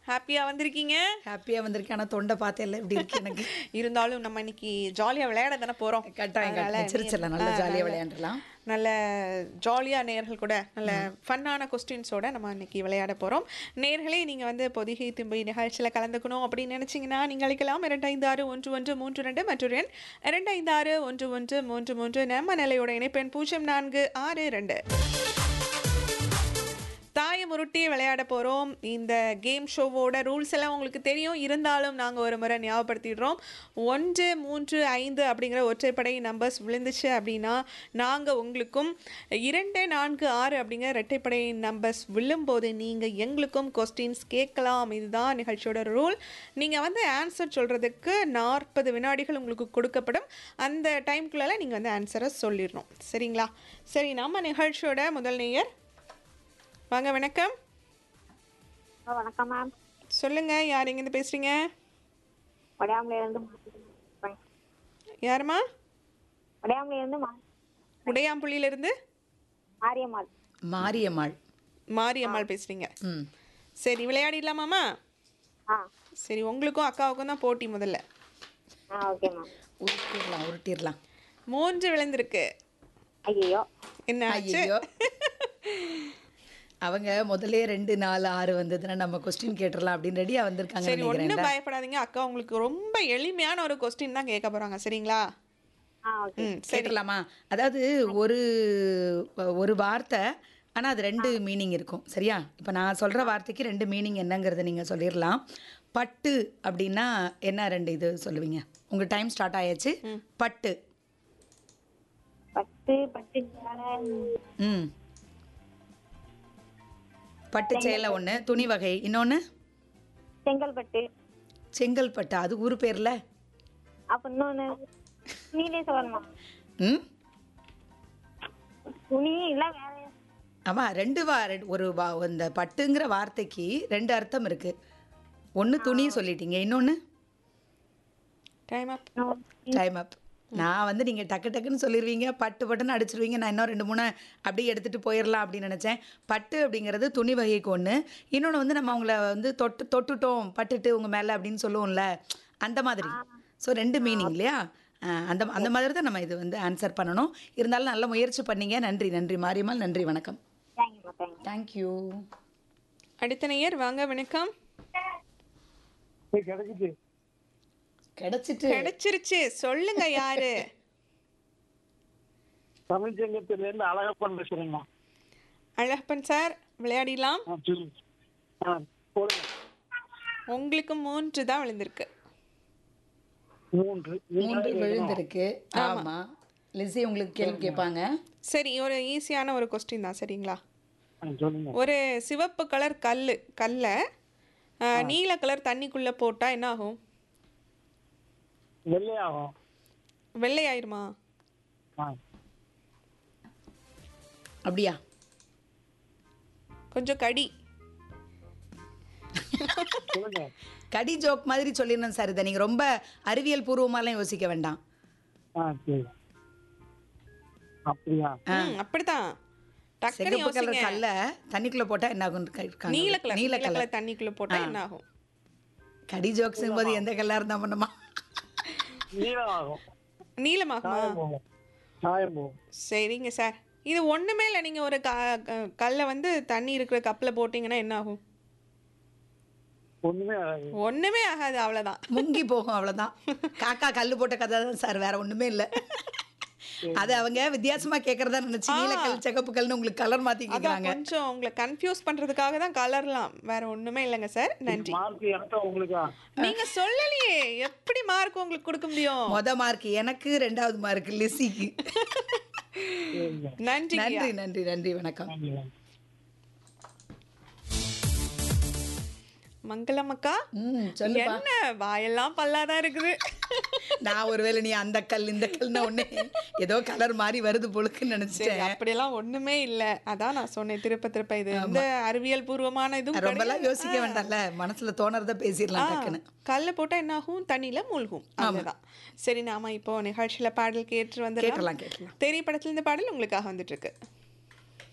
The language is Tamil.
ஹாப்பியா வந்திருக்கீங்க ஹாப்பியா வந்திருக்கேன் ஆனா தொண்டை பார்த்தேன் எப்படி இருக்கு எனக்கு இருந்தாலும் நம்ம இன்னைக்கு ஜாலியா விளையாட தானே போறோம் கட்டாயம் அதனால கட்டாயம் சிரிச்சிடலாம் நல்லா ஆ, ஜாலியா நல்ல- விளையாண்டுலாம் நல்ல ஜாலியா நேர்கள் கூட நல்ல ஃபன்னான கொஸ்டின்ஸோட நம்ம இன்னைக்கு விளையாட போறோம் நேர்களே நீங்க வந்து பொதிகை தும்பை நிகழ்ச்சியில கலந்துக்கணும் அப்படின்னு நினைச்சீங்கன்னா நீங்க அழைக்கலாம் இரண்டு ஐந்து ஆறு ஒன்று ஒன்று மூன்று ரெண்டு மற்றொரு எண் இரண்டு ஐந்து ஆறு ஒன்று ஒன்று மூன்று மூன்று நம்ம நிலையோட இணைப்பெண் பூஜ்ஜியம் நான்கு ஆறு ரெண்டு தாயம் உருட்டி விளையாட போகிறோம் இந்த கேம் ஷோவோட ரூல்ஸ் எல்லாம் உங்களுக்கு தெரியும் இருந்தாலும் நாங்கள் ஒரு முறை ஞாபகப்படுத்திடுறோம் ஒன்று மூன்று ஐந்து அப்படிங்கிற ஒற்றைப்படை நம்பர்ஸ் விழுந்துச்சு அப்படின்னா நாங்கள் உங்களுக்கும் இரண்டு நான்கு ஆறு அப்படிங்கிற இரட்டைப்படை நம்பர்ஸ் விழும்போது நீங்கள் எங்களுக்கும் கொஸ்டின்ஸ் கேட்கலாம் இதுதான் நிகழ்ச்சியோட ரூல் நீங்கள் வந்து ஆன்சர் சொல்கிறதுக்கு நாற்பது வினாடிகள் உங்களுக்கு கொடுக்கப்படும் அந்த டைம்குள்ளே நீங்கள் வந்து ஆன்சரை சொல்லிடணும் சரிங்களா சரி நம்ம நிகழ்ச்சியோட முதல் நேயர் வாங்க வணக்கம் ஆ, வணக்கம் மேம் சொல்லுங்க யார் எங்கேருந்து பேசுறீங்க வடையாமல இருந்து யாருமா வடையாமல இருந்து உடையாம்புள்ளியில இருந்து ஆரியம்மாள் மாரியம்மாள் மாரியம்மாள் பேசுறீங்க ம் சரி விளையாடிடலாமாம்மா ஆ சரி உங்களுக்கும் அக்காவுக்கும் தான் போட்டி முதல்ல ஆ ஓகே மேம் உருட்டிடலாம் உருட்டிடலாம் மூன்று விழுந்திருக்கு ஐயோ என்ன ஆச்சு ஐயோ அவங்க முதல்ல ரெண்டு நாலு ஆறு வந்ததுன்னா நம்ம கொஸ்டின் கேட்டுடலாம் அப்படின்னு ரெடியா வந்திருக்காங்க சரி நினைக்கிறேன் ஒன்றும் பயப்படாதீங்க அக்கா உங்களுக்கு ரொம்ப எளிமையான ஒரு கொஸ்டின் தான் கேட்க போறாங்க சரிங்களா ஆ ஓகே ம் சரி கேட்டுடலாமா அதாவது ஒரு ஒரு வார்த்தை ஆனா அது ரெண்டு மீனிங் இருக்கும் சரியா இப்போ நான் சொல்ற வார்த்தைக்கு ரெண்டு மீனிங் என்னங்கிறத நீங்க சொல்லிடலாம் பட்டு அப்படின்னா என்ன ரெண்டு இது சொல்லுவீங்க உங்க டைம் ஸ்டார்ட் ஆயாச்சு பட்டு பத்து பத்து சேலை, ம் பட்டு சேலை ஒன்று துணி வகை இன்னொன்று செங்கல்பட்டு செங்கல்பட்டு அது ஊர் பேர்ல அப்ப இன்னொன்னு துணியிலே சொல்லணுமா ம் துணி இல்ல வேற ஆமாம் ரெண்டு வா ரெண்டு- ஒரு வா இந்த பட்டுங்கிற வார்த்தைக்கு ரெண்டு அர்த்தம் இருக்கு ஒன்று துணி சொல்லிட்டீங்க இன்னொன்று டைம் அப் இன்னும் டைம் அப் நான் வந்து நீங்கள் டக்கு டக்குன்னு சொல்லிடுவீங்க பட்டு பட்டுன்னு அடிச்சிருவீங்க நான் இன்னும் ரெண்டு மூணு அப்படியே எடுத்துகிட்டு போயிடலாம் அப்படின்னு நினச்சேன் பட்டு அப்படிங்கிறது துணி வகைக்கு ஒன்று இன்னொன்று வந்து நம்ம அவங்கள வந்து தொட்டு தொட்டுட்டோம் பட்டுட்டு உங்கள் மேலே அப்படின்னு சொல்லுவோம்ல அந்த மாதிரி ஸோ ரெண்டு மீனிங் இல்லையா அஹ் அந்த அந்த மாதிரி தான் நம்ம இது வந்து ஆன்சர் பண்ணணும் இருந்தாலும் நல்ல முயற்சி பண்ணீங்க நன்றி நன்றி மாரியம்மாள் நன்றி வணக்கம் தேங்க்யூ தேங்க்யூ தேங்க்யூ அடுத்த நேயர் வாங்க வணக்கம் கிடைச்சிட்டு கிடைச்சிட்டு கிடைச்சிருச்சு சொல்லுங்க யாரு தமிழ் சங்கத்துல இருந்து அழகப்பன் பேசுறேங்க அழகப்பன் சார் விளையாடிடலாம் ஆ, சொல்லுங்க ஆ போடுங்க உங்களுக்கு மூன்று தான் விழுந்திருக்கு மூன்று மூன்று விழுந்திருக்கு ஆமா லிசி உங்களுக்கு கேள்வி கேட்பாங்க சரி ஒரு ஈஸியான ஒரு கொஸ்டின் தான் சரிங்களா ஆ, சொல்லுங்க ஒரு சிவப்பு கலர் கல் கல்லை அஹ், நீல கலர் தண்ணிக்குள்ளே போட்டால் என்ன ஆகும் வெள்ளையாகும் வெள்ளை ஆயிருமா ஆ அப்படியா கொஞ்சம் கடி சொல்லுங்க கடி ஜோக் மாதிரி சொல்லிடணும் சார் இதை நீங்க ரொம்ப அறிவியல் பூர்வமாலாம் யோசிக்க வேண்டாம் ஆ சரி அப்படியா ம், அப்படிதான் டக்குனு சிகப்பு யோசிங்க கலர் கல்ல தண்ணிக்குள்ள போட்டா என்ன ஆகும் இருக்காங்க நீல கலர் நீல நீல கலர் கலர் தண்ணிக்குள்ள போட்டா என்ன ஆகும் கடி ஜோக்ஸ் போது எந்த கல்லா இருந்தா பண்ணுமா நீளமாகும் நீலமாகுமா சாயம் போகும் சாயம் போகும் சரிங்க சார் இது ஒண்ணுமே இல்லை நீங்க ஒரு க க- கல்லை வந்து தண்ணி இருக்கிற கப்ல போட்டீங்கன்னா என்ன ஆகும் ஒண்ணுமே ஆகாது ஒண்ணுமே ஆகாது அவ்வளவுதான் முங்கி போகும் அவ்வளவுதான் காக்கா கல்லு போட்ட கதை தான் சார் வேற ஒண்ணுமே இல்ல அது அவங்க வித்தியாசமா கேக்குறதா நினைச்சு நீலக்கல் சிகப்பு கல்னு உங்களுக்கு கலர் மாத்தி அதான் கேக்குறாங்க கொஞ்சம் உங்களை கன்ஃபியூஸ் பண்றதுக்காக தான் கலர்லாம் வேற ஒண்ணுமே இல்லைங்க சார் நன்றி மார்க் எனக்கா உங்களுக்கா நீங்க சொல்லலையே எப்படி மார்க் உங்களுக்கு கொடுக்க முடியும் மொத மார்க் எனக்கு ரெண்டாவது மார்க் லிசிக்கு சரிங்க நன்றி நன்றி நன்றி நன்றி வணக்கம் நன்றி நன்றி மங்களம் அக்கா ம் சொல்லுப்பா என்ன வாயெல்லாம் பல்லாதான் இருக்குது நான் ஒருவேளை நீ அந்த கல் இந்த கல்னா ஒண்ணே ஏதோ கலர் மாதிரி வருது பொழுக்குன்னு சரி நினைச்சிட்டேன் அப்படியெல்லாம் ஒண்ணுமே இல்ல அதான் நான் சொன்னேன் திருப்ப திருப்ப இது இந்த அறிவியல் பூர்வமான இதுவும் ரொம்பலாம் கிடையாது. யோசிக்க வேண்டாம்ல மனசுல தோணுறத பேசிடலாம் டக்குன்னு கல்ல போட்டா என்ன ஆகும் தண்ணியில மூழ்கும் அவ்வளவுதான் சரி நாம இப்போ நிகழ்ச்சியில பாடல் கேட்டு வந்து கேட்டலாம் கேட்டலாம் தெரிய படத்துல இந்த பாடல் உங்களுக்காக வந்துட்டு இருக்கு